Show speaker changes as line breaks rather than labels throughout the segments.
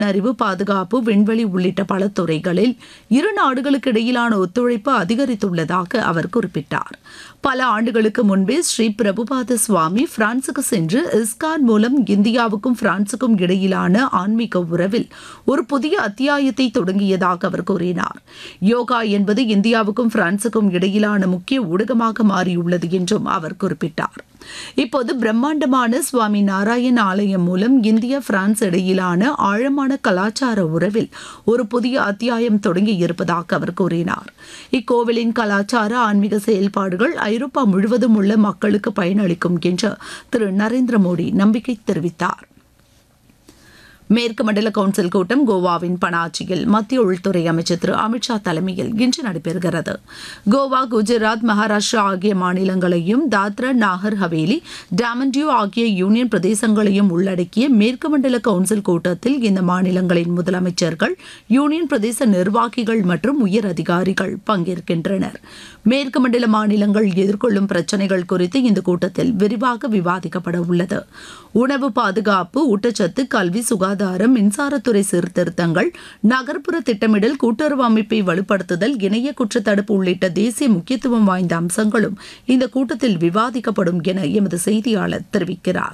அறிவு பாதுகாப்பு விண்வெளி உள்ளிட்ட பல துறைகளில் இரு நாடுகளுக்கு இடையிலான ஒத்துழைப்பு அதிகரித்துள்ளதாக அவர் குறிப்பிட்டார் பல ஆண்டுகளுக்கு முன்பே ஸ்ரீ பிரபுபாத சுவாமி பிரான்சுக்கு சென்று இஸ்கான் மூலம் இந்தியாவுக்கும் பிரான்சுக்கும் இடையிலான ஆன்மீக உறவில் ஒரு புதிய அத்தியாயத்தை தொடங்கியதாக அவர் கூறினார் யோகா என்பது இந்தியாவுக்கும் பிரான்சுக்கும் இடையிலான முக்கிய ஊடகமாக மாறியுள்ளது என்றும் அவர் குறிப்பிட்டார் இப்போது பிரம்மாண்டமான சுவாமி நாராயண் ஆலயம் மூலம் இந்தியா பிரான்ஸ் இடையிலான ஆழமான கலாச்சார உறவில் ஒரு புதிய அத்தியாயம் தொடங்கி இருப்பதாக அவர் கூறினார் இக்கோவிலின் கலாச்சார ஆன்மீக செயல்பாடுகள் ஐரோப்பா முழுவதும் உள்ள மக்களுக்கு பயனளிக்கும் என்று திரு நரேந்திர மோடி நம்பிக்கை தெரிவித்தார் மேற்கு மண்டல கவுன்சில் கூட்டம் கோவாவின் பனாஜியில் மத்திய உள்துறை அமைச்சர் திரு அமித்ஷா தலைமையில் இன்று நடைபெறுகிறது கோவா குஜராத் மகாராஷ்டிரா ஆகிய மாநிலங்களையும் தாத்ரா நாகர் ஹவேலி டாமன்டியூ ஆகிய யூனியன் பிரதேசங்களையும் உள்ளடக்கிய மேற்கு மண்டல கவுன்சில் கூட்டத்தில் இந்த மாநிலங்களின் முதலமைச்சர்கள் யூனியன் பிரதேச நிர்வாகிகள் மற்றும் உயர் அதிகாரிகள் பங்கேற்கின்றனர் மேற்கு மண்டல மாநிலங்கள் எதிர்கொள்ளும் பிரச்சினைகள் குறித்து இந்த கூட்டத்தில் விரிவாக விவாதிக்கப்பட உள்ளது உணவு பாதுகாப்பு ஊட்டச்சத்து கல்வி சுகாதாரம் மின்சாரத்துறை சீர்திருத்தங்கள் நகர்ப்புற திட்டமிடல் கூட்டுறவு அமைப்பை வலுப்படுத்துதல் இணைய குற்றத்தடுப்பு உள்ளிட்ட தேசிய முக்கியத்துவம் வாய்ந்த அம்சங்களும் இந்த கூட்டத்தில் விவாதிக்கப்படும் என எமது செய்தியாளர் தெரிவிக்கிறார்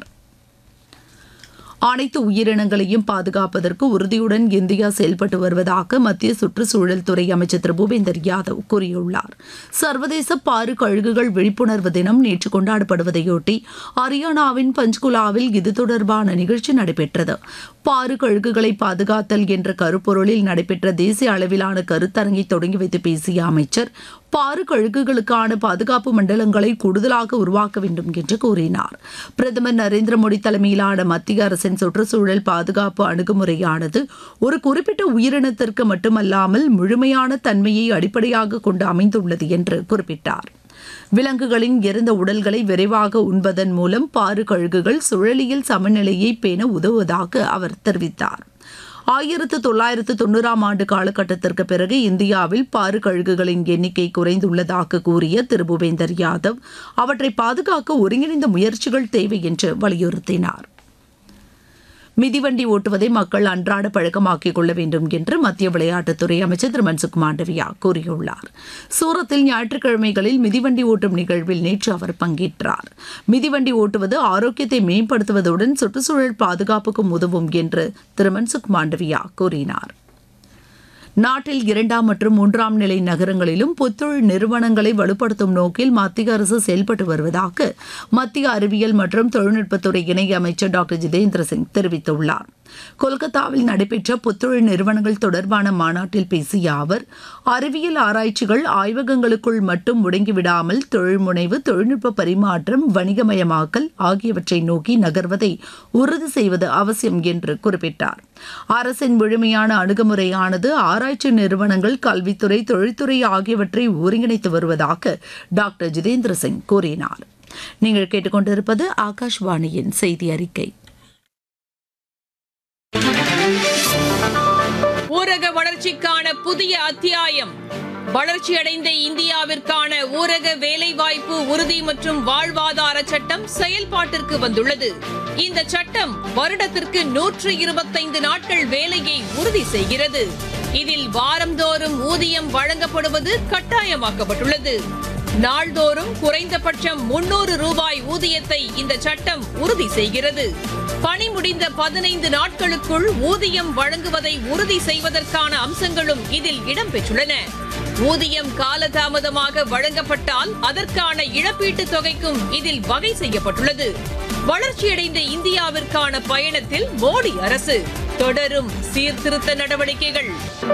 அனைத்து உயிரினங்களையும் பாதுகாப்பதற்கு உறுதியுடன் இந்தியா செயல்பட்டு வருவதாக மத்திய சுற்றுச்சூழல் துறை அமைச்சர் திரு பூபேந்தர் யாதவ் கூறியுள்ளார் சர்வதேச பாரு கழுகுகள் விழிப்புணர்வு தினம் நேற்று கொண்டாடப்படுவதையொட்டி ஹரியானாவின் பஞ்ச்குலாவில் இது தொடர்பான நிகழ்ச்சி நடைபெற்றது பாரு கழுகுகளை பாதுகாத்தல் என்ற கருப்பொருளில் நடைபெற்ற தேசிய அளவிலான கருத்தரங்கை தொடங்கி வைத்து பேசிய அமைச்சர் பாரு கழுகுகளுக்கான பாதுகாப்பு மண்டலங்களை கூடுதலாக உருவாக்க வேண்டும் என்று கூறினார் பிரதமர் நரேந்திர மோடி தலைமையிலான மத்திய அரசின் சுற்றுச்சூழல் பாதுகாப்பு அணுகுமுறையானது ஒரு குறிப்பிட்ட உயிரினத்திற்கு மட்டுமல்லாமல் முழுமையான தன்மையை அடிப்படையாக கொண்டு அமைந்துள்ளது என்று குறிப்பிட்டார் விலங்குகளின் இறந்த உடல்களை விரைவாக உண்பதன் மூலம் பாரு கழுகுகள் சுழலியல் சமநிலையை பேண உதவுவதாக அவர் தெரிவித்தார் ஆயிரத்து தொள்ளாயிரத்து தொண்ணூறாம் ஆண்டு காலகட்டத்திற்கு பிறகு இந்தியாவில் பாரு கழுகுகளின் எண்ணிக்கை குறைந்துள்ளதாக கூறிய திரு பூபேந்தர் யாதவ் அவற்றை பாதுகாக்க ஒருங்கிணைந்த முயற்சிகள் தேவை என்று வலியுறுத்தினார் மிதிவண்டி ஓட்டுவதை மக்கள் அன்றாட பழக்கமாக்கிக் கொள்ள வேண்டும் என்று மத்திய விளையாட்டுத்துறை அமைச்சர் திரு மன்சுக் மாண்டவியா கூறியுள்ளார் சூரத்தில் ஞாயிற்றுக்கிழமைகளில் மிதிவண்டி ஓட்டும் நிகழ்வில் நேற்று அவர் பங்கேற்றார் மிதிவண்டி ஓட்டுவது ஆரோக்கியத்தை மேம்படுத்துவதுடன் சுற்றுச்சூழல் பாதுகாப்புக்கும் உதவும் என்று திரு மன்சுக் மாண்டவியா கூறினார் நாட்டில் இரண்டாம் மற்றும் மூன்றாம் நிலை நகரங்களிலும் புத்தொழில் நிறுவனங்களை வலுப்படுத்தும் நோக்கில் மத்திய அரசு செயல்பட்டு வருவதாக மத்திய அறிவியல் மற்றும் தொழில்நுட்பத்துறை இணை அமைச்சர் டாக்டர் ஜிதேந்திர சிங் தெரிவித்துள்ளார் கொல்கத்தாவில் நடைபெற்ற புத்தொழில் நிறுவனங்கள் தொடர்பான மாநாட்டில் பேசிய அவர் அறிவியல் ஆராய்ச்சிகள் ஆய்வகங்களுக்குள் மட்டும் முடங்கிவிடாமல் தொழில் முனைவு தொழில்நுட்ப பரிமாற்றம் வணிகமயமாக்கல் ஆகியவற்றை நோக்கி நகர்வதை உறுதி செய்வது அவசியம் என்று குறிப்பிட்டார் அரசின் முழுமையான அணுகுமுறையானது ஆராய்ச்சி நிறுவனங்கள் கல்வித்துறை தொழில்துறை ஆகியவற்றை ஒருங்கிணைத்து வருவதாக டாக்டர் ஜிதேந்திர சிங் கூறினார் நீங்கள் கேட்டுக்கொண்டிருப்பது ஆகாஷ்வாணியின் செய்தி அறிக்கை
ஊரக வளர்ச்சிக்கான புதிய அத்தியாயம் வளர்ச்சியடைந்த இந்தியாவிற்கான ஊரக வேலைவாய்ப்பு உறுதி மற்றும் வாழ்வாதார சட்டம் செயல்பாட்டிற்கு வந்துள்ளது இந்த சட்டம் வருடத்திற்கு நூற்று இருபத்தைந்து நாட்கள் வேலையை உறுதி செய்கிறது இதில் வாரந்தோறும் ஊதியம் வழங்கப்படுவது கட்டாயமாக்கப்பட்டுள்ளது நாள்தோறும் குறைந்தபட்சம் முன்னூறு ரூபாய் ஊதியத்தை இந்த சட்டம் உறுதி செய்கிறது பணி முடிந்த பதினைந்து நாட்களுக்குள் ஊதியம் வழங்குவதை உறுதி செய்வதற்கான அம்சங்களும் இதில் இடம்பெற்றுள்ளன ஊதியம் காலதாமதமாக வழங்கப்பட்டால் அதற்கான இழப்பீட்டுத் தொகைக்கும் இதில் வகை செய்யப்பட்டுள்ளது வளர்ச்சியடைந்த இந்தியாவிற்கான பயணத்தில் மோடி அரசு தொடரும் சீர்திருத்த நடவடிக்கைகள்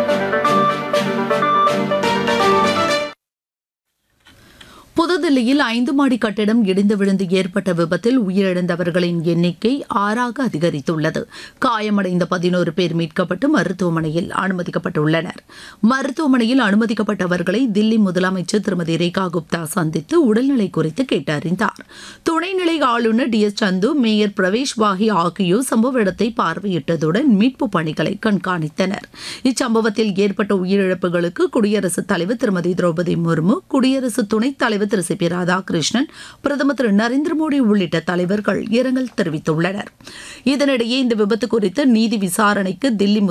புதுதில்லியில் ஐந்து மாடி கட்டிடம் இடிந்து விழுந்து ஏற்பட்ட விபத்தில் உயிரிழந்தவர்களின் எண்ணிக்கை ஆறாக அதிகரித்துள்ளது காயமடைந்த பதினோரு பேர் மீட்கப்பட்டு மருத்துவமனையில் அனுமதிக்கப்பட்டுள்ளனர் மருத்துவமனையில் அனுமதிக்கப்பட்டவர்களை தில்லி முதலமைச்சர் திருமதி ரேகா குப்தா சந்தித்து உடல்நிலை குறித்து கேட்டறிந்தார் துணைநிலை ஆளுநர் T S Sandhu mayor Pravesh Wahi ஆகியோர் சம்பவ இடத்தை பார்வையிட்டதுடன் மீட்பு பணிகளை கண்காணித்தனர் இச்சம்பவத்தில் ஏற்பட்ட உயிரிழப்புகளுக்கு குடியரசுத் தலைவர் திருமதி திரௌபதி முர்மு குடியரசு துணைத் தலைவர் Thiru C C P Radhakrishnan பிரதமர் திரு நரேந்திர மோடி உள்ளிட்ட தலைவர்கள் இரங்கல் தெரிவித்துள்ளனர் இதனிடையே இந்த விபத்து குறித்து நீதி விசாரணைக்கு தில்லி